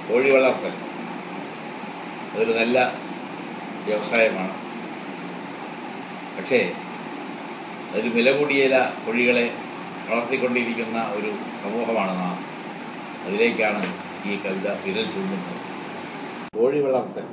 കോഴി വളർത്തൽ അതൊരു നല്ല വ്യവസായമാണ് പക്ഷേ അതിൽ വില കൂടിയ കോഴികളെ വളർത്തിക്കൊണ്ടിരിക്കുന്ന ഒരു സമൂഹമാണ് നാം അതിലേക്കാണ് ഈ കവിത വിരൽ ചൂണ്ടുന്നത് കോഴി വളർത്തൽ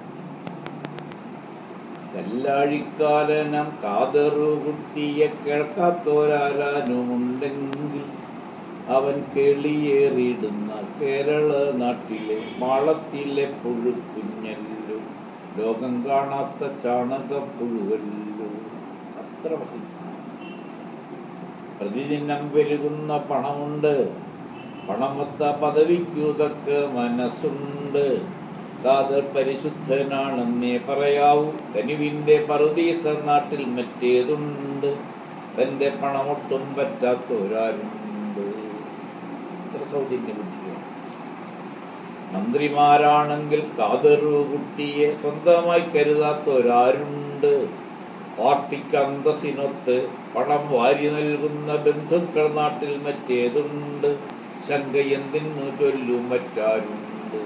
കല്ലാഴിക്കാലനം കാതറുകുട്ടിയെ കേൾക്കാത്തോരാരാനുമുണ്ടെങ്കിൽ അവൻ കേളിയേറിയിടുന്ന കേരള നാട്ടിലെ മാളത്തിലെ പുഴുക്കുഞ്ഞല്ലോ ലോകം കാണാത്ത ചാണകപ്പുഴുവല്ലോ അത്ര പ്രസിദ്ധമാണ് പ്രതിദിനം പെരുകുന്ന പണമുണ്ട് പണമൊത്ത പദവിക്കുതൊക്കെ മനസ്സുണ്ട് കാതർ പരിശുദ്ധനാണെന്നേ പറയാവൂ കനിവിന്റെ പറുദീസ നാട്ടിൽ മറ്റേതുണ്ട് തന്റെ പണമൊട്ടും പറ്റാത്തൊരാരുണ്ട് ഇത്ര സൗജന്യ ബുദ്ധിയാണ് മന്ത്രിമാരാണെങ്കിൽ കാതറു കുട്ടിയെ സ്വന്തമായി കരുതാത്തൊരാരുണ്ട് പാർട്ടിക്ക് അന്തസ്സിനൊത്ത് പണം വാരി നൽകുന്ന ബന്ധുക്കൾ നാട്ടിൽ മറ്റേതുണ്ട് ശങ്ക എന്തിനു ചൊല്ലും മറ്റാരുണ്ട്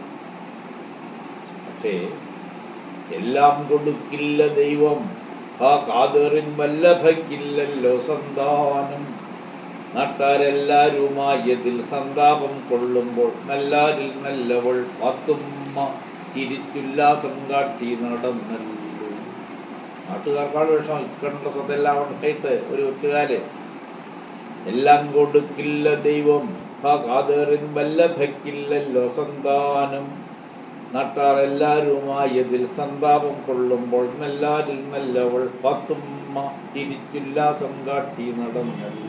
പക്ഷേ എല്ലാം കൊടുക്കില്ല ദൈവം ആ കാതറിൻ വല്ലഭയ്ക്കില്ലല്ലോ സന്താനം നാട്ടാരെല്ലാരുമായതിൽ സന്താപം കൊള്ളുമ്പോൾ നല്ലാരിൽ നല്ലവൾ പത്തുമ്മ ചിരിച്ചുല്ലാസം കാട്ടി നടന്നല്ലോ നാട്ടുകാർക്കാട് വിഷമം ഇക്കണ്ട സ്വത്തെല്ലാം ഉണ്ടായിട്ട് ഒരു ഒച്ചുകാര് എല്ലാം കൊടുക്കില്ല ദൈവം ആ കാതറിൻ വല്ലഭയ്ക്കില്ലല്ലോ സന്താനം നാട്ടാർ എല്ലാരുമായതിൽ സന്താപം കൊള്ളുമ്പോൾ നല്ലാരിൽ നല്ലവൾ പത്തുമ്മ തിരിച്ചുല്ലാസം കാട്ടി നടന്നല്ലോ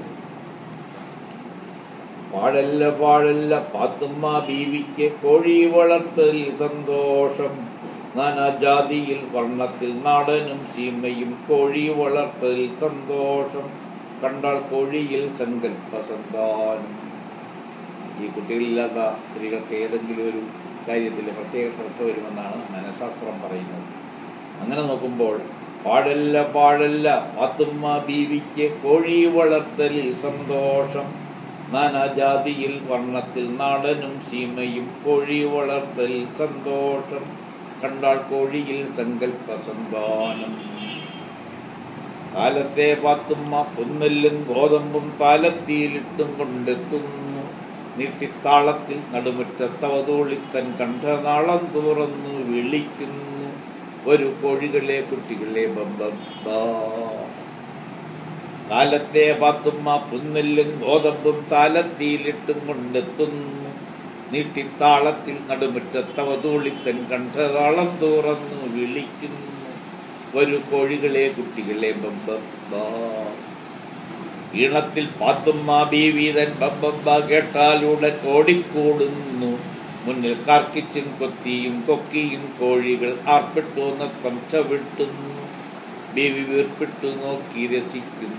പാടല്ല പാടല്ല പാത്തുമ്മ ബീവിക്ക് കോഴി വളർത്തലിൽ സന്തോഷം നാനാജാതിയിൽ വർണ്ണത്തിൽ നാടനും സീമയും കോഴി വളർത്തലിൽ സന്തോഷം കണ്ടാൽ കോഴിയിൽ സങ്കല്പ സന്താനം ഈ കുട്ടികളില്ലാത്ത സ്ത്രീകൾക്ക് ഏതെങ്കിലും ഒരു കാര്യത്തിൽ പ്രത്യേക ശ്രദ്ധ വരുമെന്നാണ് മനഃശാസ്ത്രം പറയുന്നത് അങ്ങനെ നോക്കുമ്പോൾ പാടല്ല പാടല്ല പാത്തുമ്മ ബീവിക്ക് കോഴി വളർത്തലിൽ സന്തോഷം നാനാജാതിയിൽ വർണ്ണത്തിൽ നാടനും സീമയും കോഴി വളർത്തലിൽ സന്തോഷം കണ്ടാൽ കോഴിയിൽ സങ്കല്പ സന്താനം കാലത്തെ പാത്തുമ്മ പുന്നെല്ലും ഗോതമ്പും താലത്തിയിലിട്ടും കൊണ്ടെത്തുന്നു നീട്ടിത്താളത്തിൽ നടുമുറ്റത്തവതോളിത്തൻ കണ്ഠനാളം തുറന്നു വിളിക്കുന്നു ഒരു കോഴികളെ കുട്ടികളെ ബമ്പ കാലത്തെ പാത്തുമ്മ പുന്നെല്ലും ഗോതമ്പും താലത്തിയിലിട്ടും കൊണ്ടെത്തുന്നു നീട്ടിത്താളത്തിൽ നടുമുറ്റത്തവതൂളിത്തൻ കണ്ഠതാളം തുറന്നു വിളിക്കുന്നു ഒരു കോഴികളെ കുട്ടികളെ ബമ്പ ഈണത്തിൽ പാത്തുമ്മ ബീവീതൻ ബമ്പ കേട്ടാലുടൻ ഓടിക്കൂടുന്നു മുന്നിൽ കാർക്കിച്ചും കൊത്തിയും കൊക്കിയും കോഴികൾ ആർപ്പിട്ടു നൃത്തം ചവിട്ടുന്നു ബീവി വീർപ്പിട്ടു നോക്കി രസിക്കുന്നു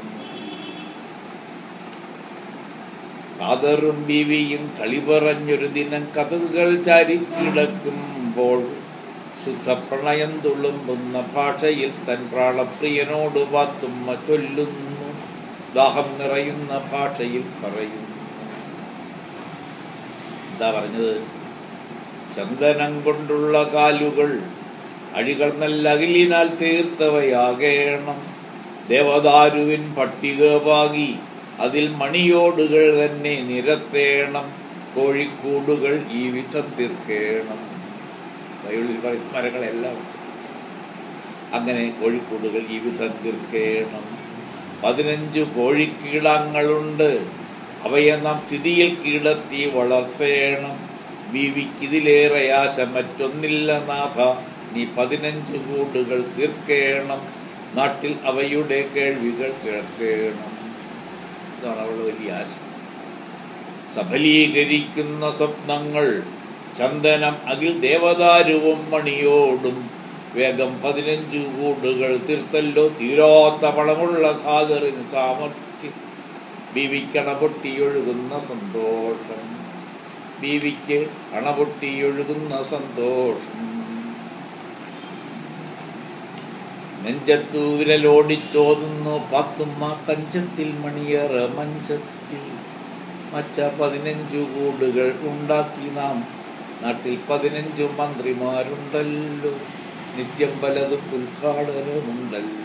കാതറും ബീവിയും കളി പറഞ്ഞൊരു ദിനം കഥകൾ ചാരിക്കിടക്കുമ്പോൾ ശുദ്ധപ്രണയം തുളുമ്പുന്ന ഭാഷയിൽ തൻ പ്രാണപ്രിയനോട് പാത്തുമ്മ ചൊല്ലുന്നു ദാഹം നിറയുന്ന ഭാഷയിൽ പറയുന്നു എന്താ പറഞ്ഞത് ചന്ദനം കൊണ്ടുള്ള കാലുകൾ അഴികൾ നല്ല അകിലിനാൽ തീർത്തവയാകേണം ദേവദാരുവിൻ പട്ടിക പാകി അതിൽ മണിയോടുകൾ തന്നെ നിരത്തേണം കോഴിക്കൂടുകൾ ഈ വിധം തീർക്കേണം ബൈബിളിൽ പറയുന്ന മരങ്ങളെല്ലാം ഉണ്ട്. അങ്ങനെ കോഴിക്കൂടുകൾ ഈ വിധം തീർക്കേണം പതിനഞ്ചു കോഴിക്കീടങ്ങളുണ്ട് അവയെ നാം സ്ഥിതിയിൽ കീടത്തി വളർത്തേണം ബീവിക്കിതിലേറെ ആശ മറ്റൊന്നില്ല നാഥ നീ പതിനഞ്ച് കൂടുകൾ തീർക്കേണം നാട്ടിൽ അവയുടെ കേൾവികൾ കേൾക്കേണം ഇതാണ് അവളുടെ വലിയ ആശ സഫലീകരിക്കുന്ന സ്വപ്നങ്ങൾ ചന്ദനം അകിൽ ദേവദാരുവും മണിയോടും വേഗം പതിനഞ്ചു കൂടുകൾ തീർത്തല്ലോ തീരാത്ത പണമുള്ള ഖാദറിന് സാമർഥ്യം ബീവിക്ക് അണപൊട്ടിയൊഴുകുന്ന സന്തോഷം ബീവിക്ക് അണപൊട്ടിയൊഴുകുന്ന സന്തോഷം നെഞ്ചത്തു വിരലോടിച്ചോതുന്നു പാത്തുമ്മ കഞ്ചത്തിൽ മണിയറ മഞ്ചത്തിൽ മച്ച പതിനഞ്ചു കൂടുകൾ ഉണ്ടാക്കി നാം നാട്ടിൽ പതിനഞ്ചു മന്ത്രിമാരുണ്ടല്ലോ നിത്യം പലതും ഉദ്ഘാടനമുണ്ടല്ലോ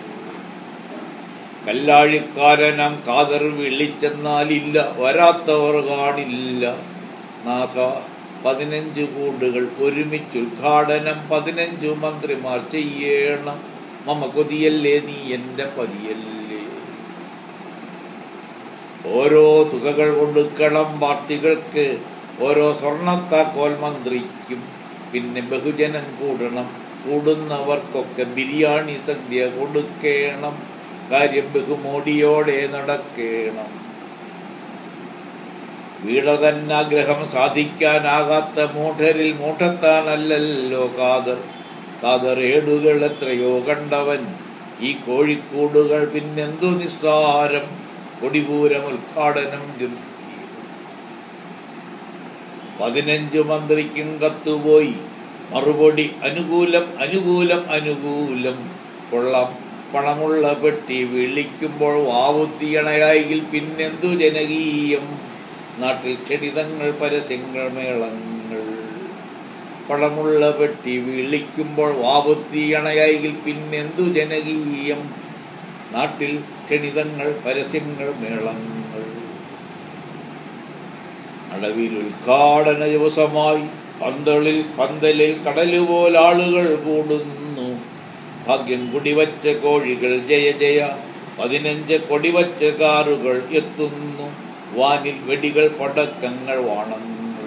കല്ലാഴിക്കാരനാം കാതർ വിളിച്ചെന്നാലില്ല വരാത്തവർ കാണില്ല നാഥ പതിനഞ്ച് കൂടുകൾ ഒരുമിച്ച് ഉദ്ഘാടനം പതിനഞ്ചു മന്ത്രിമാർ ചെയ്യണം മമ കൊതിയല്ലേ നീ എൻ്റെ പതിയല്ലേ ഓരോ തുകകൾ കൊടുക്കണം പാർട്ടികൾക്ക് ഓരോ സ്വർണത്താക്കോൽ മന്ത്രിക്കും പിന്നെ ബഹുജനം കൂടണം കൂടുന്നവർക്കൊക്കെ ബിരിയാണി സദ്യ കൊടുക്കണം കാര്യം ബഹുമോടിയോടെ നടക്കണം വീടതന്നാഗ്രഹം സാധിക്കാനാകാത്ത മൂഢരിൽ മൂഢത്താനല്ലല്ലോ കാതർ കാതർ ഏടുകൾ എത്രയോ കണ്ടവൻ ഈ കോഴിക്കൂടുകൾ പിന്നെന്തു നിസ്സാരം കൊടിപൂരം ഉദ്ഘാടനം ഗംഭീരം പതിനഞ്ചു മന്ത്രിക്കും കത്തുപോയി മറുപടി അനുകൂലം അനുകൂലം അനുകൂലം കൊള്ളാം പണമുള്ള പെട്ടി വിളിക്കുമ്പോൾ വാവുത്തിയണയായിൽ പിന്നെന്തു ജനകീയം നാട്ടിൽ ക്ഷണിതങ്ങൾ പരസ്യങ്ങൾ മേളങ്ങൾ പണമുള്ള പെട്ടി വിളിക്കുമ്പോൾ വാവുത്തിയണയായിൽ പിന്നെന്തു ജനകീയം നാട്ടിൽ ക്ഷണിതങ്ങൾ പരസ്യങ്ങൾ മേളങ്ങൾ അടവിൽ ഉദ്ഘാടന ദിവസമായി പന്തളിൽ പന്തലിൽ കടലുപോൽ ആളുകൾ കൂടുന്നു ഭാഗ്യം കുടിവച്ച കോഴികൾ ജയ ജയ പതിനഞ്ച് കൊടിവച്ച കാറുകൾ എത്തുന്നു വാനിൽ വെടികൾ പടക്കങ്ങൾ വാണങ്ങൾ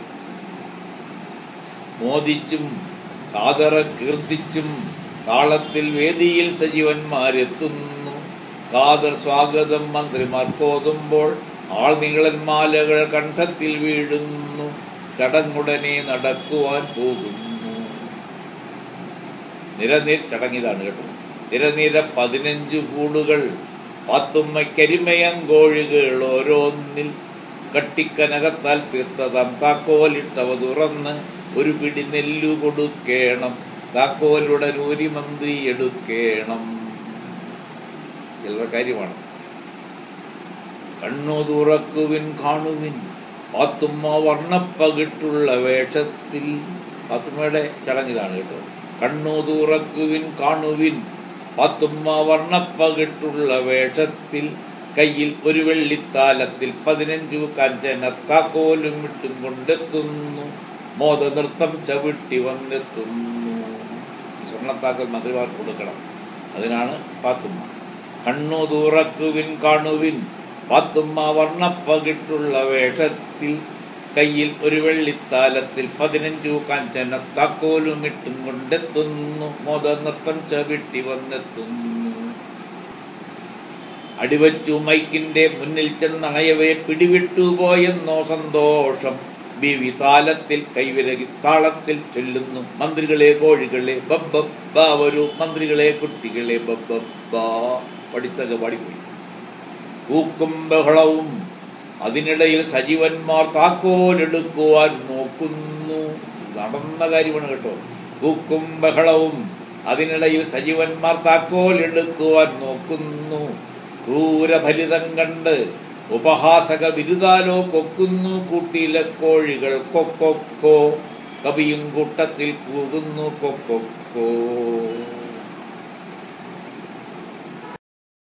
മോദിച്ചും കാതറ കീർത്തിച്ചും താളത്തിൽ വേദിയിൽ സജീവന്മാരെത്തുന്നു കാതർ സ്വാഗതം മന്ത്രിമാർ പോതുമ്പോൾ ആൾനീളൻ മാലകൾ കണ്ഠത്തിൽ വീഴുന്നു ചടങ്ങുടനെ നടക്കുവാൻ പോകുന്നു നിരനിര ചടങ്ങിതാണ് കേട്ടോ നിരനിര പതിനഞ്ചു കൂടുകൾ പാത്തുമ്മക്കരിമയങ്കോഴികൾ ഓരോന്നിൽ കട്ടിക്കനകത്താൽ തീർത്തതാം താക്കോലിട്ടവ തുറന്ന് ഒരു പിടി നെല്ലു കൊടുക്കേണം താക്കോലുടൻ ഒരു മന്ത്രി എടുക്കേണം ചില്ലറ കാര്യമാണ് കണ്ണു തുറക്കുവിൻ കാണുവിൻ പാത്തുമ്മ വർണ്ണപ്പകിട്ടുള്ള വേഷത്തിൽ പാത്തുമ്മയുടെ ചടങ്ങിതാണ് കേട്ടോ കണ്ണു തുറക്കുവിൻ കാണുവിൻ പാത്തുമ്മ വർണ്ണപ്പകിട്ടുള്ള വേഷത്തിൽ കയ്യിൽ ഒരു വെള്ളിത്താലത്തിൽ പതിനഞ്ചു കാഞ്ചന താക്കോലും ഇട്ടും കൊണ്ടെത്തുന്നു മോദ നൃത്തം ചവിട്ടി വന്നെത്തുന്നു ഈ സ്വർണ്ണത്താക്കോൽ മന്ത്രിമാർക്ക് കൊടുക്കണം അതിനാണ് പാത്തുമ്മ കണ്ണു തുറക്കുവിൻ കാണുവിൻ പാത്തുമ്മ വർണ്ണപ്പകിട്ടുള്ള വേഷത്തിൽ കയ്യിൽ ഒരു വെള്ളിത്താലത്തിൽ പതിനഞ്ചു കാഞ്ചന താക്കോലും ഇട്ടും കൊണ്ടെത്തുന്നു മോദ നൃത്തം ചവിട്ടി വന്നെത്തുന്നു അടിവച്ചു മൈക്കിന്റെ മുന്നിൽ ചെന്നണയവയെ പിടിവിട്ടു പോയെന്നോ സന്തോഷം ബിവി താലത്തിൽ കൈവിരകി താളത്തിൽ ചൊല്ലുന്നു മന്ത്രികളെ കോഴികളെ ബബ്ബ വരൂ മന്ത്രികളെ കുട്ടികളെ ബബ്ബ പഠിച്ചത് പാടിപ്പോയി കൂക്കും ബഹളവും അതിനിടയിൽ സജീവന്മാർ താക്കോലെടുക്കുവാൻ നോക്കുന്നു നടന്ന കാര്യമാണ് കേട്ടോ കൂക്കും ബഹളവും അതിനിടയിൽ സജീവന്മാർ താക്കോലെടുക്കുവാൻ നോക്കുന്നു ക്രൂരഫലിതം കണ്ട് ഉപഹാസക ബിരുദാലോ കൊക്കുന്നു കൂട്ടിയിലെ കോഴികൾ കൊക്കൊക്കോ കവിയും കൂട്ടത്തിൽ കൂകുന്നു കൊക്കൊക്കോ